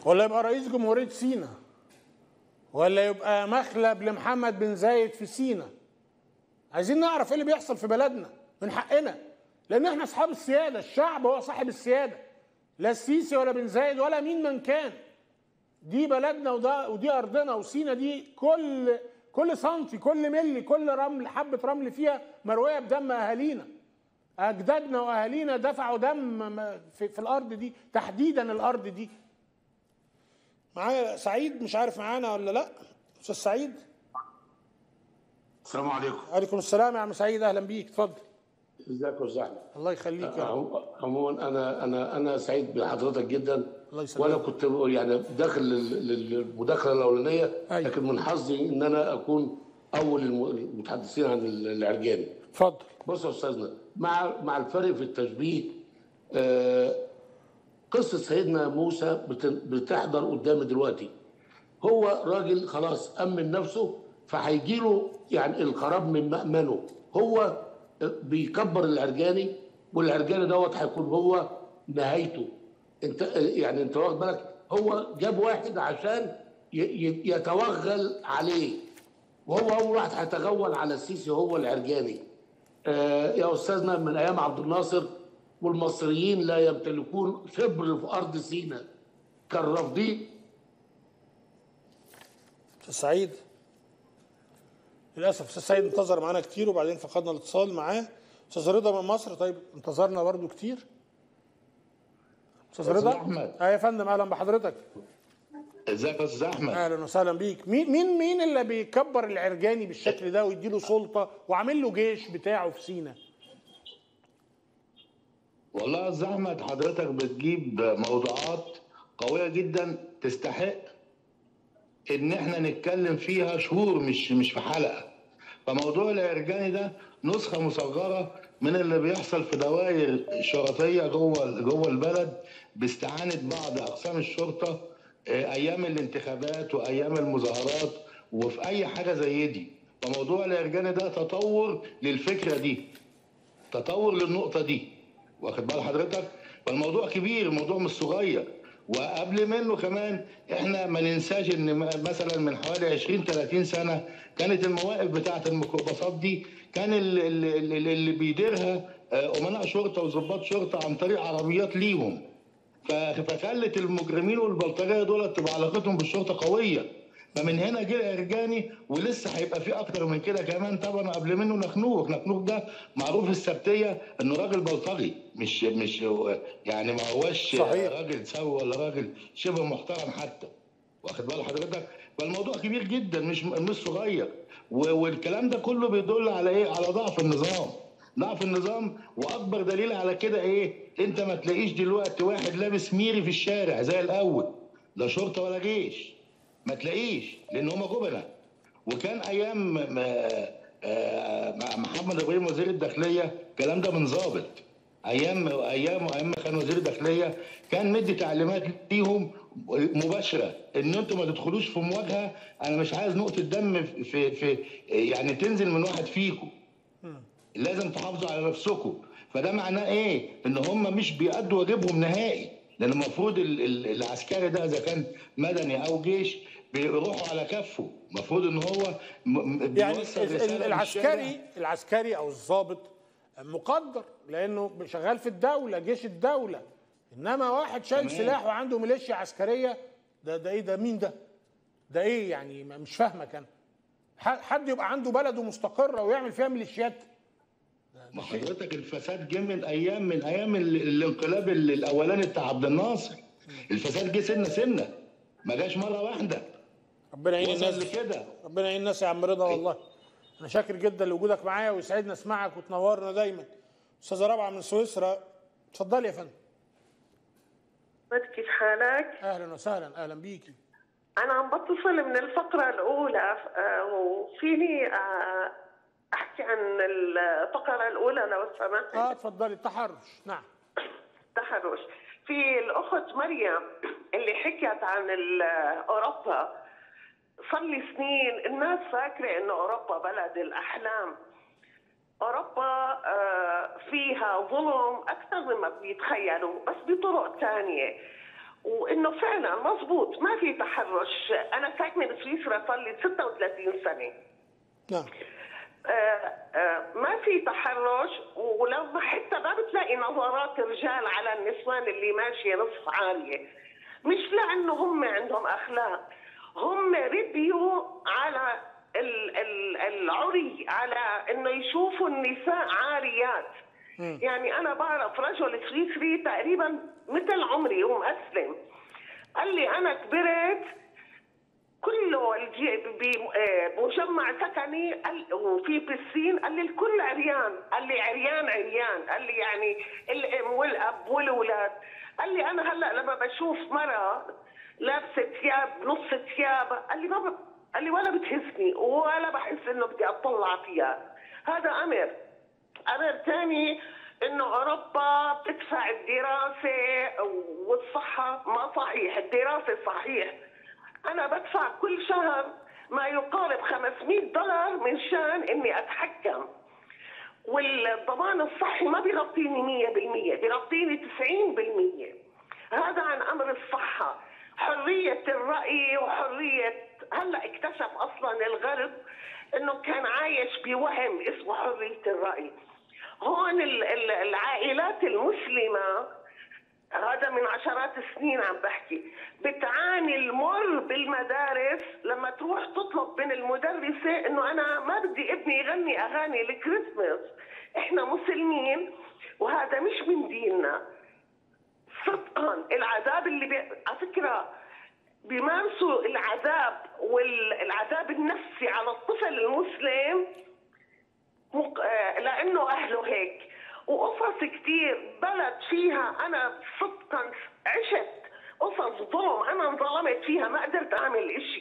ولا يبقى رئيس جمهوريه سينا ولا يبقى مخلب لمحمد بن زايد في سينا عايزين نعرف ايه اللي بيحصل في بلدنا من حقنا لان احنا اصحاب السياده الشعب هو صاحب السياده لا السيسي ولا بن زايد ولا مين من كان دي بلدنا وده ودي ارضنا وسينا دي كل كل سنتي كل ملي كل رمل حبه رمل فيها مرويه بدم اهالينا اجدادنا واهالينا دفعوا دم في, في الارض دي تحديدا الارض دي معايا سعيد مش عارف معانا ولا لا استاذ سعيد السلام عليكم عليكم السلام يا عم سعيد اهلا بيك اتفضل ازيك يا استاذ الله يخليك يا رب عموما انا انا انا سعيد بحضرتك جدا الله يسلمك. وانا كنت يعني داخل لل- للمداخله الاولانيه أيوة. لكن من حظي ان انا اكون اول الم- المتحدثين عن العرجاني اتفضل بص يا استاذنا مع مع الفرق في التشبيه آه، قصه سيدنا موسى بت- بتحضر قدامي دلوقتي هو راجل خلاص امن نفسه فهيجي له يعني الخراب من مأمنه هو بيكبر العرجاني والعرجاني دوت هيكون هو نهايته انت يعني انت واخد بالك هو جاب واحد عشان ي- ي- يتوغل عليه وهو اول واحد هيتغول على السيسي هو العرجاني آه يا استاذنا من ايام عبد الناصر والمصريين لا يمتلكون خبر في ارض سيناء كان رافضين استاذ سعيد للاسف استاذ سعيد انتظر معانا كتير وبعدين فقدنا الاتصال معاه استاذ رضا من مصر طيب انتظرنا برضو كتير استاذ أستاذ رضا أحمد. اه يا فندم اهلا بحضرتك ازيك يا استاذ احمد اهلا وسهلا بيك مين مين مين اللي بيكبر العرجاني بالشكل ده ويديله سلطه وعامل له جيش بتاعه في سينا والله يا استاذ احمد حضرتك بتجيب موضوعات قويه جدا تستحق ان احنا نتكلم فيها شهور مش مش في حلقه فموضوع العرجاني ده نسخه مصغره من اللي بيحصل في دوائر شرطيه جوه جوه البلد باستعانه بعض اقسام الشرطه آه، ايام الانتخابات وايام المظاهرات وفي اي حاجه زي دي فموضوع العرجاني ده تطور للفكره دي تطور للنقطه دي واخد بال حضرتك فالموضوع كبير الموضوع مش صغير وقبل منه كمان احنا ما ننساش ان م- مثلا من حوالي 20 30 سنه كانت المواقف بتاعه الميكروباصات دي كان اللي, اللي, اللي بيديرها آه، امناء شرطه وضباط شرطه عن طريق عربيات ليهم ف- فخلت المجرمين والبلطجيه دول تبقى علاقتهم بالشرطه قويه فمن هنا جه الارجاني ولسه هيبقى في اكتر من كده كمان طبعا قبل منه نخنوخ نخنوخ ده معروف السبتيه انه راجل بلطجي مش مش يعني ما هوش صحيح. راجل سوي ولا راجل شبه محترم حتى واخد بال حضرتك فالموضوع كبير جدا مش مش صغير و- والكلام ده كله بيدل على ايه على ضعف النظام ضعف النظام واكبر دليل على كده ايه انت ما تلاقيش دلوقتي واحد لابس ميري في الشارع زي الاول لا شرطه ولا جيش ما تلاقيش لان هم جبنه وكان ايام ما آه، مع محمد ابراهيم وزير الداخليه الكلام ده من ظابط ايام ايام ايام ما كان وزير الداخليه كان مدي تعليمات ليهم مباشره ان انتوا ما تدخلوش في مواجهه انا مش عايز نقطه دم في في يعني تنزل من واحد فيكم لازم تحافظوا على نفسكم فده معناه ايه ان هم مش بيأدوا واجبهم نهائي لان المفروض ال- ال- العسكري ده اذا كان مدني او جيش بيروحوا على كفه المفروض ان هو م- م- يعني بيوصل ال- ال- رسالة العسكري للشارع. العسكري او الضابط مقدر لانه شغال في الدوله جيش الدوله انما واحد شايل تمام. سلاح وعنده ميليشيا عسكريه ده ده ايه ده مين ده؟ ده ايه يعني ما- مش فاهمك انا ح- حد يبقى عنده بلده مستقره ويعمل فيها ميليشيات ما حضرتك الفساد جه من ايام من ايام ال- الانقلاب ال- الاولاني بتاع عبد الناصر الفساد جه سنه سنه ما جاش مره واحده ربنا يعين وصل الناس لكده ربنا يعين الناس يا عم رضا والله انا شاكر جدا لوجودك معايا ويسعدنا اسمعك وتنورنا دايما استاذه رابعه من سويسرا اتفضلي يا فندم كيف حالك؟ اهلا وسهلا اهلا بيكي أنا عم بتصل من الفقرة الأولى آه، وفيني آه، أحكي عن الفقرة الأولى لو سمحت اه اتفضلي التحرش نعم تحرش في الأخت مريم اللي حكت عن ال- أوروبا صار لي سنين الناس فاكرة إنه أوروبا بلد الأحلام أوروبا آه، فيها ظلم أكثر مما بيتخيلوا بس بطرق تانية وانه فعلا مزبوط ما في تحرش انا ساكنه بسويسرا صار لي 36 سنه نعم آه، آه، ما في تحرش ولما حتى ما بتلاقي نظرات رجال على النسوان اللي ماشيه نصف عاريه مش لانه هم عندهم اخلاق هم ربيوا على ال- ال- العري على انه يشوفوا النساء عاريات يعني انا بعرف رجل سويسري تقريبا مثل عمري ومأسلم قال لي انا كبرت كله الجي- ب- آه، بمجمع سكني قال وفي بسين قال لي الكل عريان قال لي عريان عريان قال لي يعني الام والاب والاولاد قال لي انا هلا لما بشوف مرة لابسه ثياب نص ثياب قال لي ما ب... قال لي ولا بتهزني ولا بحس انه بدي اطلع فيها هذا امر امر ثاني انه اوروبا بتدفع الدراسه والصحه ما صحيح الدراسه صحيح انا بدفع كل شهر ما يقارب 500 دولار من شان اني اتحكم والضمان الصحي ما بيغطيني 100% بيغطيني 90% هذا عن امر الصحه حريه الراي وحريه هلا اكتشف اصلا الغرب انه كان عايش بوهم اسمه حريه الراي هون ال- ال- العائلات المسلمه هذا من عشرات السنين عم بحكي بتعاني المر بالمدارس لما تروح تطلب من المدرسة انه انا ما بدي ابني يغني اغاني الكريسماس احنا مسلمين وهذا مش من ديننا صدقا العذاب اللي بي... على فكرة بيمارسوا العذاب والعذاب النفسي على الطفل المسلم مق... آه، لانه اهله هيك وقصص كثير بلد فيها انا صدقا عشت قصص ظلم انا انظلمت فيها ما قدرت اعمل اشي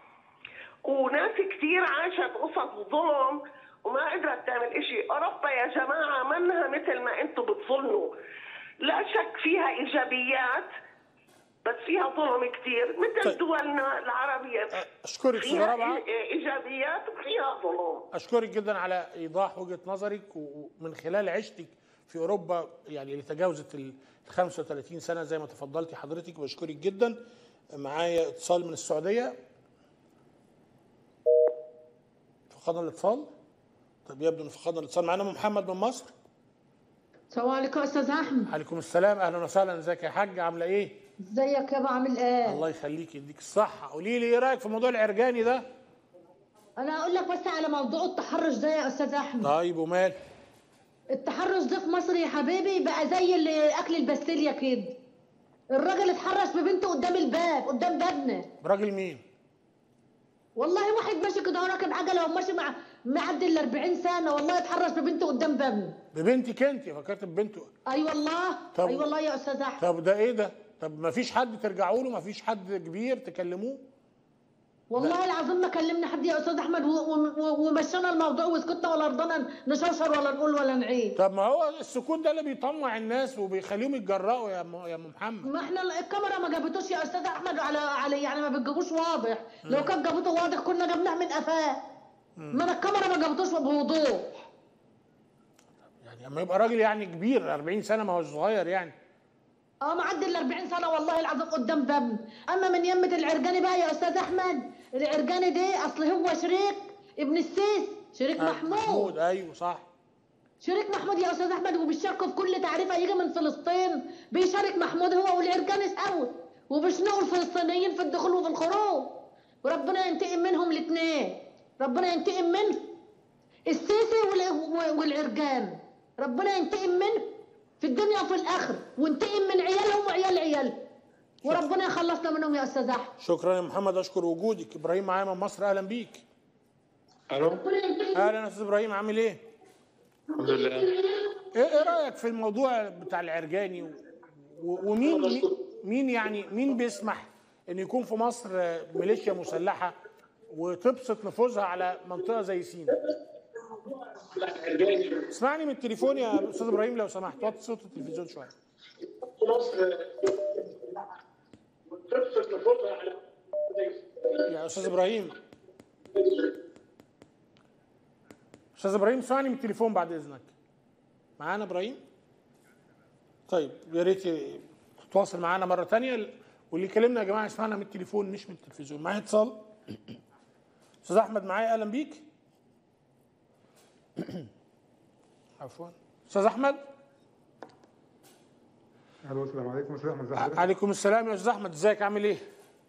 وناس كثير عاشت قصص ظلم وما قدرت تعمل اشي اوروبا يا جماعه منها مثل ما انتم بتظنوا لا شك فيها ايجابيات بس فيها ظلم كثير مثل طيب. دولنا العربيه اشكرك استاذ فيها رابعه إي- ايجابيات وفيها ظلم اشكرك جدا على ايضاح وجهه نظرك ومن خلال عشتك في اوروبا يعني اللي تجاوزت ال 35 سنه زي ما تفضلتي حضرتك بشكرك جدا معايا اتصال من السعوديه فقدنا الاتصال طب يبدو ان فقدنا الاتصال معانا أم محمد من مصر السلام عليكم استاذ احمد عليكم السلام اهلا وسهلا ازيك يا حاج عامله ايه ازيك يابا عامل ايه الله يخليك يديك الصحه قولي لي ايه رايك في موضوع العرجاني ده انا اقول لك بس على موضوع التحرش ده يا استاذ احمد طيب ومال التحرش ده في مصر يا حبيبي بقى زي اللي اكل البستيليا كده الراجل اتحرش ببنته قدام الباب قدام بابنا راجل مين والله واحد ماشي كده هو راكب عجله وماشي مع معدي ال 40 سنه والله اتحرش ببنته قدام بابنا ببنتك انت فكرت ببنته اي والله طب- اي والله يا استاذ احمد طب ده ايه ده طب ما فيش حد ترجعوا له ما فيش حد كبير تكلموه والله العظيم ما كلمنا حد يا استاذ احمد و- و- و- ومشينا الموضوع وسكتنا ولا رضينا نشوشر ولا نقول ولا نعيد طب ما هو السكوت ده اللي بيطمع الناس وبيخليهم يتجرأوا يا م- يا ام محمد ما احنا الكاميرا ما جابتوش يا استاذ احمد على على يعني ما بتجيبوش واضح لو كانت جابته واضح كنا جبناه من قفاه ما انا الكاميرا ما جابتوش بوضوح يعني اما يبقى راجل يعني كبير 40 سنه ما هو صغير يعني اه معدي ال 40 سنه والله العظيم قدام بابنا اما من يمه العرجاني بقى يا استاذ احمد العرجاني ده اصل هو شريك ابن السيس شريك آه، محمود محمود ايوه صح شريك محمود يا استاذ احمد وبيشاركوا في كل تعريفه يجي من فلسطين بيشارك محمود هو والعرجاني سوا وبيشنقوا الفلسطينيين في الدخول وفي الخروج وربنا ينتقم منهم الاثنين ربنا ينتقم منهم السيسي وال- والعرجان ربنا ينتقم منهم في الدنيا وفي الاخره وينتقم من عيالهم وعيال عيالهم وربنا يخلصنا منهم يا استاذ احمد شكرا يا محمد اشكر وجودك ابراهيم معايا من مصر اهلا بيك الو ربنا ينتقم اهلا يا استاذ ابراهيم عامل ايه الحمد لله ايه إيه رايك في الموضوع بتاع العرجاني و- و- ومين مين- مين يعني مين بيسمح ان يكون في مصر ميليشيا مسلحه وتبسط نفوذها على منطقه زي سيناء اسمعني من التليفون يا استاذ ابراهيم لو سمحت وطي صوت التلفزيون شويه يا استاذ ابراهيم استاذ ابراهيم اسمعني من التليفون بعد اذنك معانا ابراهيم طيب يا ريت تتواصل معانا مره تانية واللي يكلمنا يا جماعه يسمعنا من التليفون مش من التلفزيون معايا اتصال استاذ احمد معايا اهلا بيك عفوا استاذ احمد الو السلام عليكم استاذ احمد ازي حضرتك؟ عليكم السلام يا استاذ احمد ازيك عامل ايه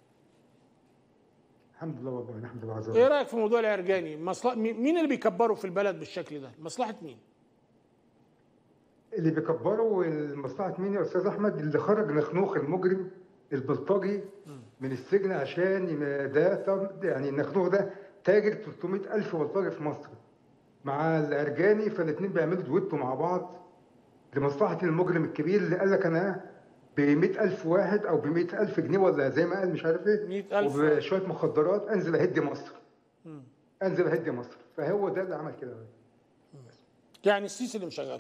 الحمد لله والله الحمد لله عز ايه وجل رايك في موضوع العرجاني مصلحة مين اللي بيكبروا في البلد بالشكل ده مصلحه مين اللي بيكبروا مصلحه مين يا استاذ احمد اللي خرج نخنوخ المجرم البلطجي من السجن عشان يم- ده طب- يعني النخنوخ ده تاجر 300 الف بلطجي في مصر مع العرجاني فالاثنين بيعملوا دويتو مع بعض لمصلحه المجرم الكبير اللي قال لك انا ب 100000 واحد او ب 100000 جنيه ولا زي ما قال مش عارف ايه 100,000 وبشويه مخدرات انزل اهدي مصر انزل اهدي مصر فهو ده اللي عمل كده يعني السيسي اللي مشغله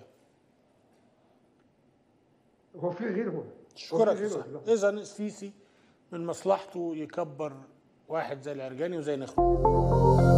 هو في غيره هو اشكرك في يا غيره صاحبي والله. اذا السيسي من مصلحته يكبر واحد زي العرجاني وزي نخنوخ